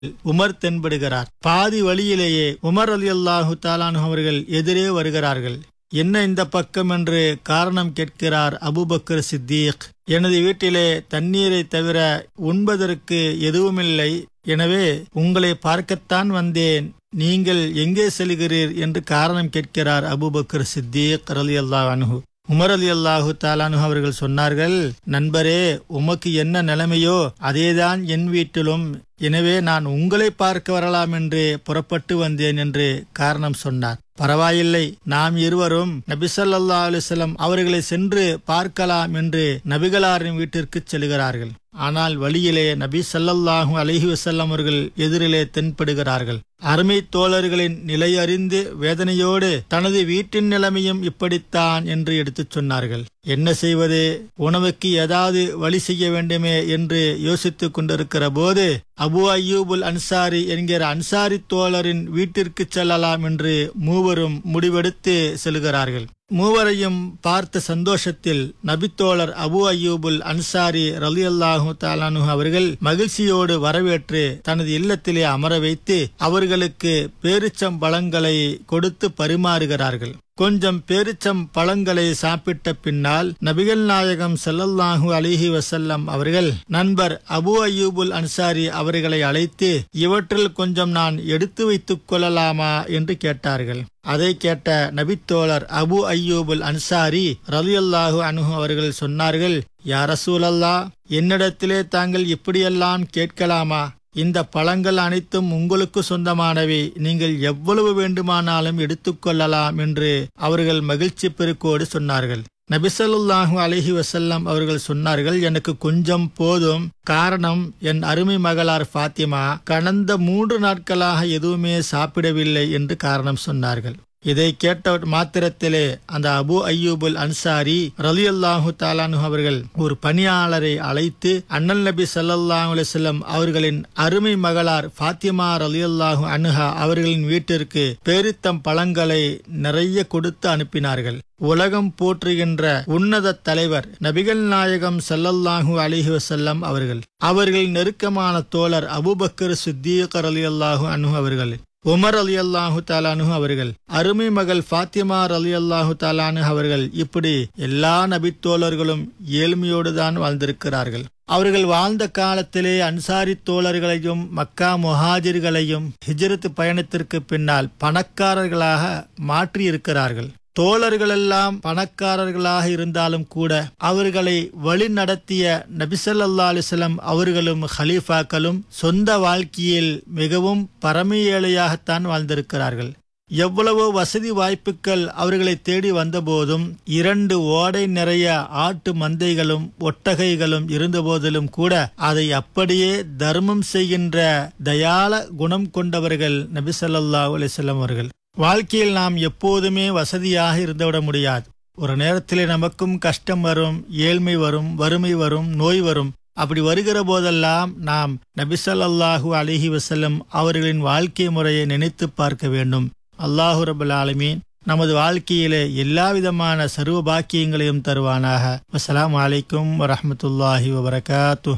Umar தென்படுகிறார் பாதி வழியிலேயே Umar அலி அல்லாஹு தாலானு அவர்கள் எதிரே வருகிறார்கள் என்ன இந்த பக்கம் என்று காரணம் கேட்கிறார் அபுபக்கர் சித்தீக் எனது வீட்டிலே தண்ணீரை தவிர உண்பதற்கு எதுவுமில்லை எனவே உங்களை பார்க்கத்தான் வந்தேன் நீங்கள் எங்கே செல்கிறீர் என்று காரணம் கேட்கிறார் அபுபக்கர் சித்தீக் ரலி அல்லாஹ் அனுகு உமர் அலி அல்லாஹு தாலானு அவர்கள் சொன்னார்கள் நண்பரே உமக்கு என்ன நிலைமையோ அதேதான் என் வீட்டிலும் எனவே நான் உங்களை பார்க்க வரலாம் என்று புறப்பட்டு வந்தேன் என்று காரணம் சொன்னார் பரவாயில்லை நாம் இருவரும் நபிசல்லா அலுவலம் அவர்களை சென்று பார்க்கலாம் என்று நபிகளாரின் வீட்டிற்கு செல்கிறார்கள் ஆனால் வழியிலே நபி சல்லல்லாஹு அலஹி வசல்லம் அவர்கள் எதிரிலே தென்படுகிறார்கள் அருமை தோழர்களின் நிலை அறிந்து வேதனையோடு தனது வீட்டின் நிலைமையும் இப்படித்தான் என்று எடுத்துச் சொன்னார்கள் என்ன செய்வது உணவுக்கு ஏதாவது வழி செய்ய வேண்டுமே என்று யோசித்துக் கொண்டிருக்கிற போது அபு அய்யூபுல் அன்சாரி என்கிற அன்சாரி தோழரின் வீட்டிற்கு செல்லலாம் என்று மூவரும் முடிவெடுத்து செல்கிறார்கள் மூவரையும் பார்த்த சந்தோஷத்தில் நபித்தோழர் அபு அய்யூபுல் அன்சாரி ரலி அல்லாஹு தாலானு அவர்கள் மகிழ்ச்சியோடு வரவேற்று தனது இல்லத்திலே அமர வைத்து அவர்களுக்கு பேரிச்சம் பழங்களை கொடுத்து பரிமாறுகிறார்கள் கொஞ்சம் பேரிச்சம் பழங்களை சாப்பிட்ட பின்னால் நபிகள் நாயகம் செல்லல்லாஹு அலிஹி வசல்லம் அவர்கள் நண்பர் அபு அய்யூபுல் அன்சாரி அவர்களை அழைத்து இவற்றில் கொஞ்சம் நான் எடுத்து வைத்துக் கொள்ளலாமா என்று கேட்டார்கள் அதை கேட்ட நபித்தோழர் அபு அய்யூபுல் அன்சாரி ரலியல்லாஹு அனுகு அவர்கள் சொன்னார்கள் யார் ரசூலல்லா என்னிடத்திலே தாங்கள் இப்படியெல்லாம் கேட்கலாமா இந்த பழங்கள் அனைத்தும் உங்களுக்கு சொந்தமானவை நீங்கள் எவ்வளவு வேண்டுமானாலும் எடுத்துக்கொள்ளலாம் என்று அவர்கள் மகிழ்ச்சி பெருக்கோடு சொன்னார்கள் நபிசல்லாஹு அலஹி வசல்லம் அவர்கள் சொன்னார்கள் எனக்கு கொஞ்சம் போதும் காரணம் என் அருமை மகளார் ஃபாத்திமா கடந்த மூன்று நாட்களாக எதுவுமே சாப்பிடவில்லை என்று காரணம் சொன்னார்கள் இதை கேட்ட மாத்திரத்திலே அந்த அபு அய்யூபுல் அன்சாரி ரலி அல்லாஹு தாலானு அவர்கள் ஒரு பணியாளரை அழைத்து அண்ணல் நபி சல்லாஹூ அலிசல்லம் அவர்களின் அருமை மகளார் ஃபாத்திமா ரலி அல்லாஹு அனுஹா அவர்களின் வீட்டிற்கு பேரித்தம் பழங்களை நிறைய கொடுத்து அனுப்பினார்கள் உலகம் போற்றுகின்ற உன்னத தலைவர் நபிகள் நாயகம் சல்லல்லாஹூ அலிஹி வசல்லம் அவர்கள் அவர்கள் நெருக்கமான தோழர் அபுபக்கர் சித்தீக் அலி அல்லாஹு அனு அவர்கள் உமர் அலி அல்லாஹு தாலானு அவர்கள் அருமை மகள் ஃபாத்திமா அலி அல்லாஹு தாலானு அவர்கள் இப்படி எல்லா நபித்தோழர்களும் ஏழ்மையோடு தான் வாழ்ந்திருக்கிறார்கள் அவர்கள் வாழ்ந்த காலத்திலே அன்சாரி தோழர்களையும் மக்கா முஹாஜிர்களையும் ஹிஜரத் பயணத்திற்கு பின்னால் பணக்காரர்களாக மாற்றி இருக்கிறார்கள் தோழர்களெல்லாம் பணக்காரர்களாக இருந்தாலும் கூட அவர்களை வழி நடத்திய நபிசல்லா அலிஸ்லம் அவர்களும் ஹலீஃபாக்களும் சொந்த வாழ்க்கையில் மிகவும் பரம ஏழையாகத்தான் வாழ்ந்திருக்கிறார்கள் எவ்வளவோ வசதி வாய்ப்புகள் அவர்களை தேடி வந்தபோதும் இரண்டு ஓடை நிறைய ஆட்டு மந்தைகளும் ஒட்டகைகளும் இருந்தபோதிலும் கூட அதை அப்படியே தர்மம் செய்கின்ற தயால குணம் கொண்டவர்கள் நபிசல்லா அலிஸ்லம் அவர்கள் வாழ்க்கையில் நாம் எப்போதுமே வசதியாக இருந்துவிட முடியாது ஒரு நேரத்தில் நமக்கும் கஷ்டம் வரும் ஏழ்மை வரும் வறுமை வரும் நோய் வரும் அப்படி வருகிற போதெல்லாம் நாம் நபிசல்லாஹூ அலிஹி வசல்லம் அவர்களின் வாழ்க்கை முறையை நினைத்து பார்க்க வேண்டும் அல்லாஹு ரபுல் ஆலமீன் நமது வாழ்க்கையிலே எல்லா விதமான சர்வ பாக்கியங்களையும் தருவானாக அஸ்லாம் வலைக்கும் வரமத்துல்லாஹி வபரகாத்து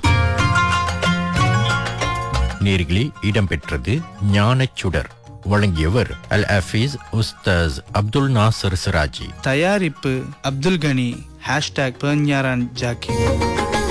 நேர்களே இடம்பெற்றது ஞானச்சுடர் வழங்கியவர் அல் அஃபீஸ் உஸ்தாஸ் அப்துல் நாசர் சிராஜி தயாரிப்பு அப்துல் கனி ஹேஷ்டாக் பெர்ஞாரான் ஜாக்கி